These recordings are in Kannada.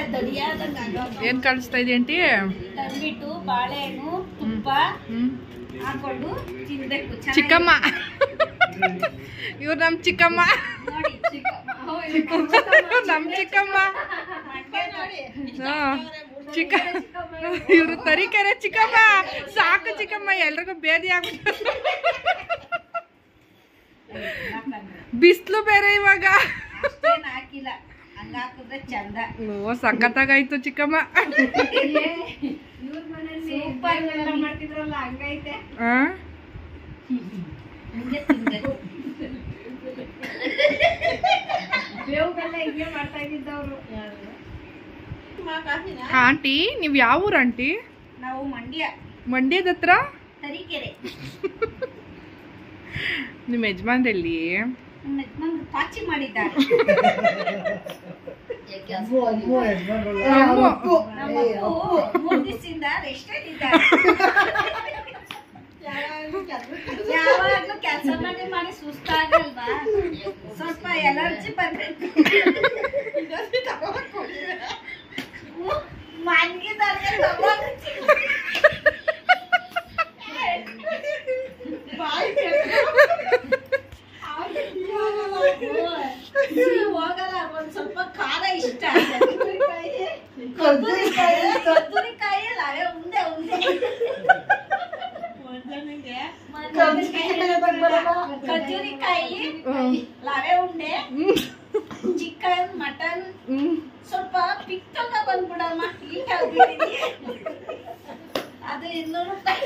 ಏನ್ ಕಳಿಸ್ತಾ ಇದೆಯಂಟಿ ತಂದ್ಬಿಟ್ಟು ಬಾಳೆಹಣ್ಣು ತುಪ್ಪ ಹ್ಮ್ ಹಾಕೊಂಡು ತಿನ್ಬೇಕು ಚೆನ್ನಾಗಿ- ಚಿಕ್ಕಮ್ಮ ಇವ್ರು ನಮ್ ಚಿಕ್ಕಮ್ಮ ನೋಡಿ ಚಿಕ್ಕಮ್ಮ ಹೌದು. ನಮ್ ಚಿಕ್ಕಮ್ಮ ಮಂಡ್ಯ ನೋಡಿ ಹಾ, ಚಿಕ್ಕ ಇವ್ರು ತರೀಕೆರೆ ಚಿಕ್ಕಮ್ಮ ಸಾಕು ಚಿಕ್ಕಮ್ಮ ಎಲ್ರಿಗೂ ಬೇದಿ ಆಗ್ಬಿಟ್ಟು ಬಿಸ್ಲು ಬೇರೆ ಇವಾಗ ಅಷ್ಟೇನ್ ಹಾಕಿಲ್ಲ ಹಂಗ ಹಾಕಿದ್ರೆ ಚಂದ ಓ ಸಖತ್ತಾಗಾಯ್ತು ಚಿಕ್ಕಮ್ಮ ಸೂಪರ್ ಮಾಡ್ತಿದ್ರಲ್ಲ ಹಂಗೈತೆ ಆ? ಹಿಂಗೆ ತಿನ್ಬೇಕು ಬೇವುಗೆಲ್ಲ ಹಿಂಗೆ ಮಾಡ್ತಾ ಇದ್ದಿದ್ದವ್ರು ಆಂಟಿ ನೀವ್ ಯಾವ ಊರ್ ಆಂಟಿ ನಾವು ಮಂಡ್ಯ ಮಂಡ್ಯದ ಹತ್ರ ತರೀಕೆರೆ ನಿಮ್ ಯಜಮಾನ್ರಲ್ಲಿ ನಮ್ಮ ಯಜಮಾನ್ರು ಪಾಚಿ ಮಾಡಿದ್ದಾರೆ ಅಮ್ಮು. ನಮ್ಮ ಅಪ್ಪು ಮೂರ್ ದಿವಸದಿಂದ ರೆಸ್ಟ್ ಇದ್ದಾರೆ ಯಾವಾಗ್ಲೂ ಕೆಲಸ ಮಾಡಿ ಮಾಡಿ ಸುಸ್ತಾಗಲ್ವಾ ಸ್ವಲ್ಪ ಎಲರ್ಜಿ ಬರ್ಬೇಕು ಮನ್ಗಿದ್ದಾರೆ ಹೋಗಲ್ಲ ಒಂದ್ ಸ್ವಲ್ಪ ಖಾರ ಇಷ್ಟ ಕದ್ದೂರಿ ಕಾಯಿ ಅಲ್ಲ ಅವೇ ಉಂಡೆ ಉಂಡೆ ಖಜೂರಿ ಕಾಯಿ ಲವೆ ಉಂಡೆ ಚಿಕನ್ ಮಟನ್ ಹ್ಮ್ ಸ್ವಲ್ಪ ಪಿಕ್ತೋಗ ಬಂದ್ಬಿಡಮ್ಮ ಹೀಟ್ ಆಗ್ಬಿಟ್ಟಿದೆ ಅದು ಇನ್ನೂರು ರೂಪಾಯಿ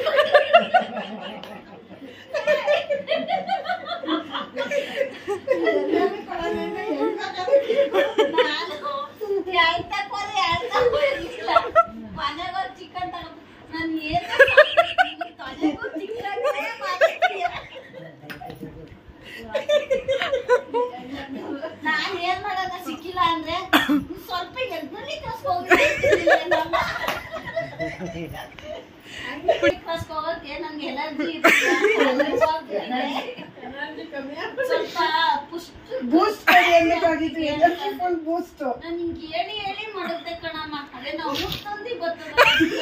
ನಾನು ಯಾವ್ದ್ ತಕ್ಕೋದೆ, ಯಾವ್ದ್ ತಕ್ಕೋದಿಲ್ಲ. ಮನೆಗ್ ಹೋಗ್ ಚಿಕನ್ ತಗೊಂಡ್ ನಾನ್ ಏನ್ ತಲೆಗೂ ಚಿಕನ್ನೇ ಮಾಡಿದ್ದೀಯ. ನಾನ್ ಏನ್ ಮಾಡೋದ ಸಿಕ್ಕಿಲ್ಲ ಅಂದ್ರೆ ಸ್ವಲ್ಪ ಎದ್ರಲ್ಲಿ ಕಸ್ಕೋಗಕ್ಕೆ ನನ್ಗೆ ಎಲರ್ಜಿ ಸ್ವಲ್ಪ ಪುಷ್ಟ ಬೂಸ್ಟ್ ಎಲ್ಲಿಗಾಗಿದ್ದು ಎನರ್ಜಿ ಫುಲ್ ಬೂಸ್ಟ್ ನಾನು ಹಿಂಗೆ ಹೇಳಿ ಹೇಳಿ ಮಾಡುತ್ತೆ ಕಣಮ್ಮ ಅದೇ ನಾವು ಮುಸ್ತಂದಿ ಬರ್ತದ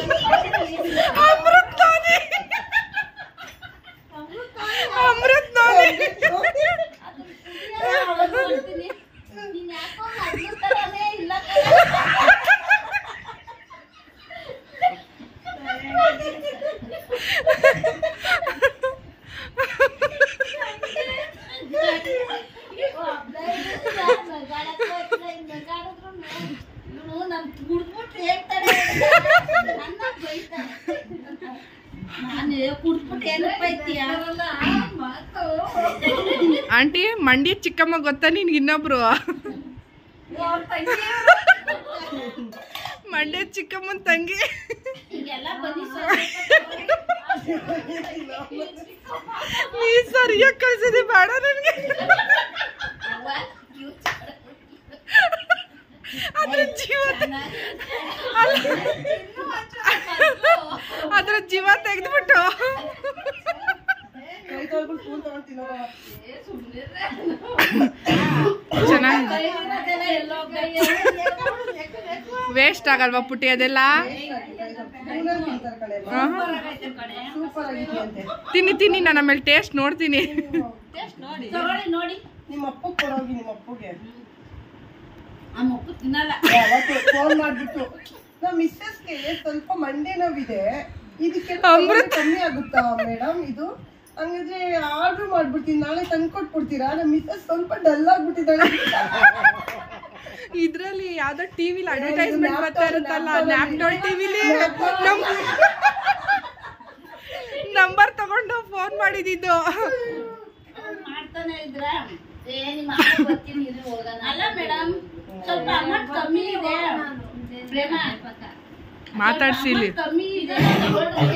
ಅಮೃತ್ ನೋಡಿ ಅದು ಕುಡಿಯಲ್ಲ ಅವಾಗ ಮಾಡ್ತೀನಿ. ನೀನ್ ಯಾಕೋ ಮೊದ್ಲು ಥರನೇ ಇಲ್ಲ ಕಣೆ. ಇವ್ನು ನನ್ ಕುಡ್ದ್ಬಿಟ್ಟು ಹೇಳ್ತಾನೆ ನನ್ನ ಬೈತಾನೆ ನಾನು ಕುಡ್ದ್ಬಿಟ್ಟು ಏನಕ್ಕೆ ಬೈತೀಯ ಆಂಟಿ ಮಂಡ್ಯ ಚಿಕ್ಕಮ್ಮ ಗೊತ್ತಾ ನಿನ್ಗೆ ಇನ್ನೊಬ್ರು ಮಂಡ್ಯ ಚಿಕ್ಕಮ್ಮನ್ ತಂಗಿ ಈಗೆಲ್ಲ ಬನ್ನಿ ನೀ ಸರಿಯಾಗಿ ಕಳ್ಸಿದೆ ಬೇಡ ನನ್ಗೆ ಅದ್ರ ಜೀವ ಅಲ್ಲ ಅದ್ರ ಜೀವ ತೆಗೆದ್ಬಿಟ್ಟು ಕೈ ತೊಳ್ಬಿಟ್ಟು ಫೋನ್ ತಗೊಂಡ್ ತಿನ್ನೋದು ಚೆನ್ನಾಗಿ ವೇಸ್ಟ್ ಆಗಲ್ವಾ ಪುಟ್ಟಿ ಅದೆಲ್ಲ ಕೂಲರ್ ತಿಂತಾರೆ ಕಣೆ ಆಹಾ. ಸೂಪರ್ ಆಗಿದೆಯಂತೆ ತಿನ್ನಿ ತಿನ್ನಿ ನಾನು ಆಮೇಲೆ ಟೇಸ್ಟ್ ನೋಡ್ತೀನಿ ತಗೊಳ್ಳಿ ನೋಡಿ ನಿಮ್ಮ ಅಪ್ಪಗೆ ಕೊಡೋಗಿ ನಿಮ್ಮ ಅಪ್ಪಗೆ ಆ ಮಗು ತಿನ್ನಲ್ಲ ಯಾವತ್ತು ಫೋನ್ ಮಾಡ್ಬಿಟ್ಟು ನಮ್ಮ ಮಿಸ್ಸಸ್ಗೆ ಸ್ವಲ್ಪ ಮಂಡೆ ನೋವಿದೆ ಇದಕ್ಕೆ ಅಮೃತ. ಕಮ್ಮಿ ಆಗುತ್ತಾ ಮೇಡಮ್ ಇದು ಹಂಗಾದ್ರೆ ಆರ್ಡರ್ ಮಾಡ್ಬಿಡ್ತೀನಿ ನಾಳೆ ತಂದ್ಕೊಟ್ಬಿಡ್ತೀರಾ ನಮ್ಮ ಮಿಸ್ಸಸ್ ಸ್ವಲ್ಪ ಡಲ್ ಆಗ್ಬಿಟ್ಟಿದ್ದಾಳೆ ಇದ್ರಲ್ಲಿ ಯಾವ್ದೋ ಟಿವಿಲಿ ಅಡ್ವರ್ಟೈಸ್ಮೆಂಟ್ ಬರ್ತಾ ಇರುತ್ತಲ್ಲ ನ್ಯಾಪ್ಟೋಲ್ ಟಿವಿಲಿ ನಂಬರ್ ತಗೊಂಡು ಫೋನ್ ಮಾಡಿದ್ದು ಮಾಡ್ತಾನೆ ಇದ್ರ ಏ ನಿಮ್ಮ ಅಕ್ಕ ಬರ್ತೀನಿ ಇರು ಹೋಗೋಣ ಅಲ್ಲ ಮೇಡಮ್ ಸ್ವಲ್ಪ ಅಮೌಂಟ್ ಕಮ್ಮಿ ಇದೆ ಪ್ರೇಮ ಮಾತಾಡ್ಸಿ ಇಲ್ಲಿ amount ಕಮ್ಮಿ ಇದೆ ತಗೊಳ್ರಿ.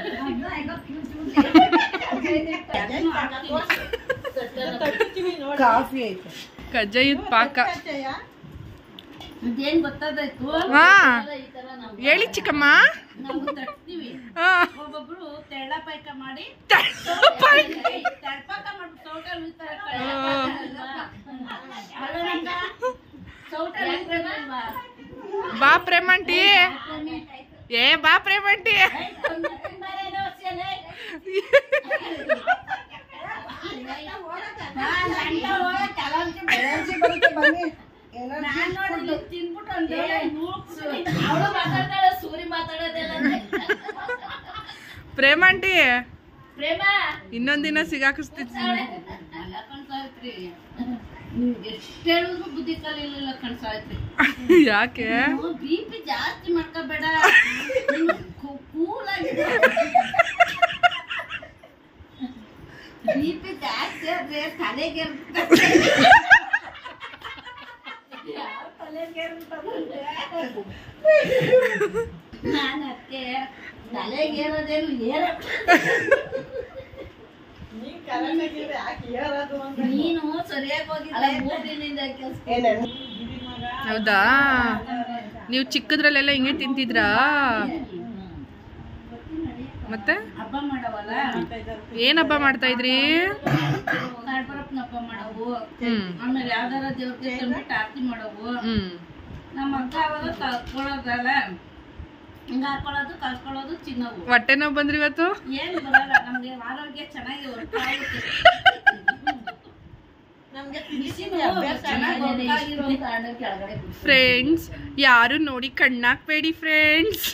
ಕಾಫಿ ಐತೆ ಕಜ್ಜಾಯದ ಪಾಕ ಇದೇನ್ ಗೊತ್ತಾದಾಯ್ತು ಹಾ. ಈ ತರ ನಾವು ಹೇಳಿ ಚಿಕ್ಕಮ್ಮ ನಾವು ತಟ್ತೀವಿ ಹಾ. ಒಬ್ಬೊಬ್ರು ತೆಳ್ಳ ಪಾಯ್ಕ ಮಾಡಿ ಪಾಯ್ಕ. ತಡ್ಪಾಕ ಮಾಡ್ಬಿಟ್ಟು ಸೌಟಲ್ಲಿ ಉಯ್ತಾರೆ ಹ್ಮ್. ಅಲ್ವಾ? ಅಲ್ವಾ ನಕ್ಕ? ಸೌಟಲ್ಲಿ ಉಯ್ತಾರಲ್ವಾ? ಬಾ ಪ್ರೇಮಂಟಿ ಏ ಬಾ ಪ್ರೇಮಂಟಿ ಎನರ್ಜಿ ಬರುತ್ತೆ ಬನ್ನಿ ಎನರ್ಜಿ ನಾನ್ ನೋಡಿ ತಿನ್ಬಿಟ್ಟು ಒಂದೇ ಅವಳು ಮಾತಾಡ್ತಾಳೆ ಸೂರಿ ಮಾತಾಡೋದೆಲ್ಲ ಪ್ರೇಮಂಟಿ ಪ್ರೇಮ ಇನ್ನೊಂದಿನ ಸಿಗಾಕಿಸ್ತಿದ್ದೀನಿ ಅಲ್ಲ ಕಣ್ಸಾಯ್ತ್ರಿ ನಿಮ್ಗೆ ಎಷ್ಟು ಹೇಳಿದ್ರು ಬುದ್ಧಿ ಕಲಿಲಿಲ್ಲ ಕಣ್ಸಾಯ್ತ್ರಿ ಯಾಕೆ ಬಿ ಪಿ ಜಾಸ್ತಿ ಮಾಡ್ಕೋಬೇಡ ಕೂಲ್ ಆಗಿದೆ ಬಿ ಪಿ ಜಾಸ್ತಿ ಆದ್ರೆ ತಲೆಗೆ ಯಾವ ತಲೆಗೆ ನಾನು ಅದಕ್ಕೆ ತಲೆಗೆ ಏರೋದೇನು ಏರ ನೀನ್ ಕರೆಕ್ಟ್ ಆಗಿದ್ರೆ ಯಾಕೆ ಏರೋದು ಅಂತ ನೀನು ಸರಿಯಾಗಿ ಹೋಗಿಲ್ಲ ಮೂರ್ ದಿನದಿಂದ ಕೆಲಸ ಏನೇನು ಹೌದಾ ನೀವು ಚಿಕ್ಕದ್ರಲ್ಲೆಲ್ಲ ಹಿಂಗೆ ತಿಂತಿದ್ರಾ ಮತ್ತೆ ಹಬ್ಬ ಮಾಡವಲ್ಲ ಏನ್ ಹಬ್ಬ ಮಾಡ್ತಾ ಇದ್ರಿ ಕಾಡ್ಬರಪ್ಪನ ಹಬ್ಬ ಮಾಡವು ಹ್ಮ್ ಆಮೇಲೆ ಯಾವ್ದಾರ ದೇವ್ರಿಗೆ ತಂದ್ಬಿಟ್ಟು ಆರತಿ ಮಾಡವು ಹ್ಮ್ ನಮ್ಮ ಅಕ್ಕ ಅವಾಗ ಕಲ್ಸ್ಕೊಳ್ಳೋದಲ್ಲ ಹಿಂಗ ಹಾಕೊಳ್ಳೋದು ಕಲ್ಸ್ಕೊಳ್ಳೋದು ತಿನ್ನವು ಹೊಟ್ಟೆ ನೋವು ಬಂದ್ರಿ ಇವತ್ತು ಏನು ಬರಲ್ಲ ನಮ್ಗೆ ಆರೋಗ್ಯ ಚೆನ್ನಾಗಿ ವರ್ಕ್ ಆಗುತ್ತೆ ನಮ್ಗೆ ಚೆನ್ನಾಗಿ work ಆಗಿರೋ ಕಾರಣ ಕೆಳಗಡೆ ಕೂತ್ಕೊಳ್ಳಿ. ಫ್ರೆಂಡ್ಸ್ ಯಾರು ನೋಡಿ ಕಣ್ಣಾಕ್ಬೇಡಿ ಫ್ರೆಂಡ್ಸ್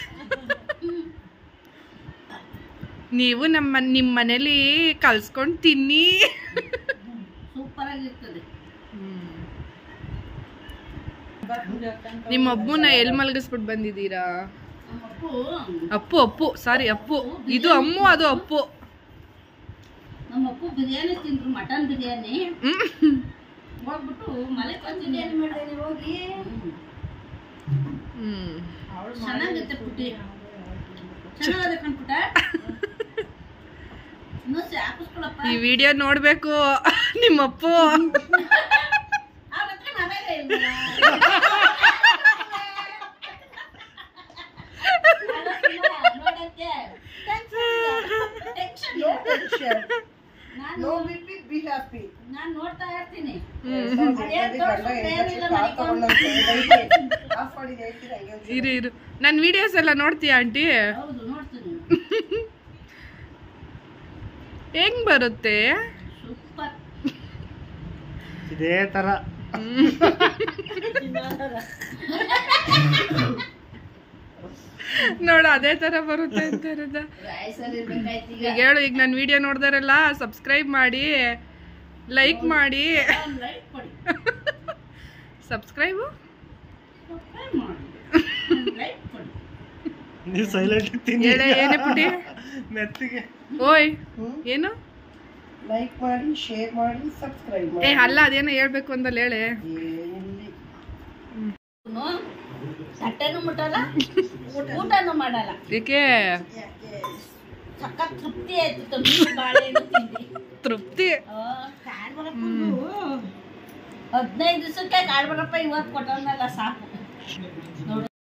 ನೀವು ನಮ್ಮ ನಿಮ್ಮ ಮನೇಲಿ ಕಲ್ಸ್ಕೊಂಡು ತಿನ್ನಿ ಸೂಪರ್ ಆಗಿರ್ತದೆ ನಿಮ್ಮ ಅಮ್ಮನ ಎಲ್ಲಿ ಮಲಗಿಸ್ಬಿಟ್ಟು ಬಂದಿದ್ದೀರಾ ನಮ್ಮ ಅಪ್ಪು ಅಪ್ಪು ಅಪ್ಪು ಸಾರಿ ಅಪ್ಪು ಇದು ಅಮ್ಮು ಅದು ಅಪ್ಪು ನಮ್ಮ ಅಪ್ಪು ಬಿರಿಯಾನಿ ತಿಂದ್ರು ಮಟನ್ ಬಿರಿಯಾನಿ ಹ್ಮ್. ಹೋಗ್ಬಿಟ್ಟು ಮಲೆ ಬಿರಿಯಾನಿ ಮಾಡಿದೆ ಹೋಗಿ ಹ್ಮ್ ಚೆನ್ನಾಗಿರುತ್ತೆ ಪುಟ್ಟಿ ಚೆನ್ನಾಗದೆ ಕಣ್ಪುಟ ಇನ್ನೂ ಹಾಕಿಸ್ಕೊಳಪ್ಪ ಈ ವಿಡಿಯೋ ನೋಡ್ಬೇಕು ನಿಮ್ಮ ಅಪ್ಪು ಅವ್ರ ಹತ್ರ ಮನೆಗೆ ಇಲ್ವಲ್ಲ? ನೋಡಕ್ಕೆ ಟೆನ್ಷನ್ ನೋ ಟೆನ್ಷನ್ ನಾನು no B P be happy ನಾನು ನೋಡ್ತಾ ಇರ್ತೀನಿ ಆಫ್ ಮಾಡಿದೆ ಹೇಳ್ತೀರಾ ಹಂಗೆ ಇರು ಇರು ನನ್ನ ವಿಡಿಯೋಸ್ ಎಲ್ಲ ನೋಡ್ತೀಯಾ ಆಂಟಿ ಹೌದು ನೋಡ್ತೀನಿ ಹೆಂಗ್ ಬರುತ್ತೆ ಸೂಪರ್ ಇದೇ ತರ ನೋಡು ಅದೇ ತರ ಬರುತ್ತೆ ಅಂತ ಇರೋದ ರಾಯಸರ್ ಇರ್ಬೇಕಾಯ್ತು ಈಗ ಈಗ ಹೇಳು ಈಗ ನನ್ನ ವಿಡಿಯೋ ನೋಡ್ದಾರೆಲ್ಲ ಸಬ್ಸ್ಕ್ರೈಬ್ ಮಾಡಿ ಲೈಕ್ ಮಾಡಿ ಒಂದು ಲೈಟ್ ಕೊಡಿ ಸಬ್ಸ್ಕ್ರೈಬು ಸಬ್ಸ್ಕ್ರೈಬ್ ಮಾಡಿ ಲೈಟ್ ಕೊಡಿ ನೀವು ಸೈಲೆಂಟ್ ತಿನ್ನಿ ಹೇಳ ಏನೇ ಪುಟಿ ಮೆತ್ತಿಗೆ ಓಯ್ ಹ್ಮ್ ಏನು ಲೈಕ್ ಮಾಡಿ ಶೇರ್ ಮಾಡಿ ಸಬ್ಸ್ಕ್ರೈಬ್ ಏ ಮಾಡಿ ಅಲ್ಲ ಅದೇನೋ ಹೇಳ್ಬೇಕು ಅಂದಲ್ಲ ಹೇಳೆ ಏನಿಲ್ಲಿ ಅವ್ನು ತಟ್ಟೆನೂ ಮುಟ್ಟಲ್ಲ ಊಟನೂ ಮಾಡಲ್ಲ ಏಕೆ ಯಾಕೆ ಸಖತ್ ತೃಪ್ತಿ ಆಯ್ತು ತಂದು ಬಾಳೆಹಣ್ಣು ತಿಂದು ತೃಪ್ತಿ ಹದಿನೈದು ದಿವಸಕ್ಕೆ ಕಾಳ್ಬರಪ್ಪ ಇವತ್ತು ಕೊಟ್ಟವನ್ನೆಲ್ಲ ಸಾಕು